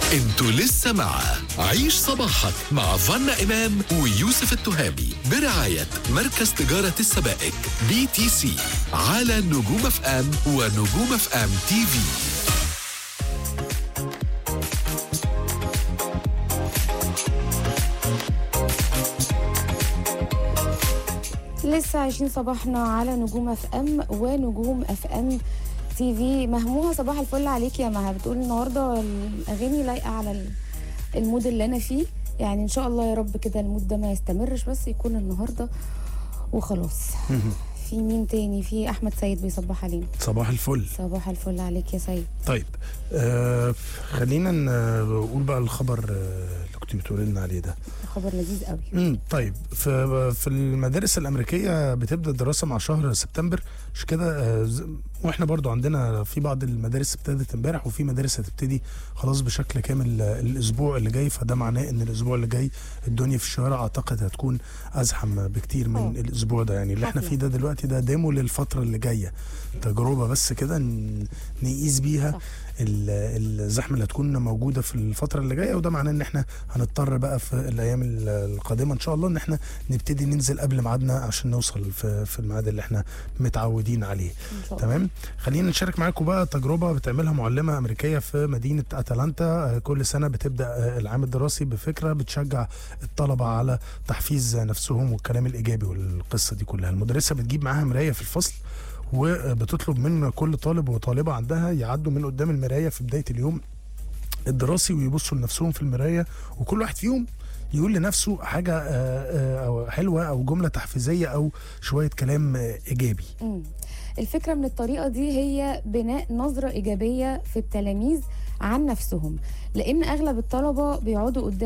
انتوا لسه مع عيش صباحك مع فنا إمام ويوسف التهامي برعاية مركز تجارة السبائك بي تي سي على نجوم اف ام ونجوم اف ام تي في لسه عايشين صباحنا على نجوم اف ام ونجوم اف ام تي في مهمومه صباح الفل عليك يا مها بتقول النهارده الاغاني لايقه على ال- المود اللي انا فيه يعني ان شاء الله يا رب كده المود ده ما يستمرش بس يكون النهارده وخلاص في مين تاني في احمد سيد بيصبح علينا صباح الفل صباح الفل عليك يا سيد طيب آه خلينا ن- نقول بقى الخبر آه، اللي كنت بتقولي لنا عليه ده خبر لذيذ قوي امم طيب في في المدارس الامريكيه بتبدا الدراسه مع شهر سبتمبر مش كده آه، ز- واحنا برضو عندنا في بعض المدارس ابتدت امبارح وفي مدارس هتبتدي خلاص بشكل كامل آه، الاسبوع اللي جاي فده معناه ان الاسبوع اللي جاي الدنيا في الشوارع اعتقد هتكون ازحم بكتير من أوه. الاسبوع ده يعني اللي احنا حفلة. فيه ده دلوقتي ده ديمو للفتره اللي جايه تجربه بس كده ن- نقيس بيها صح. ال- الزحمه اللي هتكون موجوده في الفتره اللي جايه وده معناه ان احنا هنضطر بقى في الايام ال- القادمه ان شاء الله ان احنا نبتدي ننزل قبل ميعادنا عشان نوصل في, في الميعاد اللي احنا متعودين عليه ان شاء الله تمام خلينا نشارك معاكم بقى تجربه بتعملها معلمه امريكيه في مدينه اتلانتا آه، كل سنه بتبدا آه، العام الدراسي بفكره بتشجع الطلبه على تحفيز نفسهم والكلام الايجابي والقصه دي كلها المدرسه بتجيب معاها مرايه في الفصل وبتطلب من كل طالب وطالبه عندها يعدوا من قدام المرايه في بدايه اليوم الدراسي ويبصوا لنفسهم في المرايه وكل واحد فيهم يقول لنفسه حاجه آه، آه، أو حلوه او جمله تحفيزيه او شويه كلام آه، ايجابي مم. الفكرة من الطريقة دي هي بناء نظرة إيجابية في التلاميذ عن نفسهم لأن أغلب الطلبة بيقعدوا قدام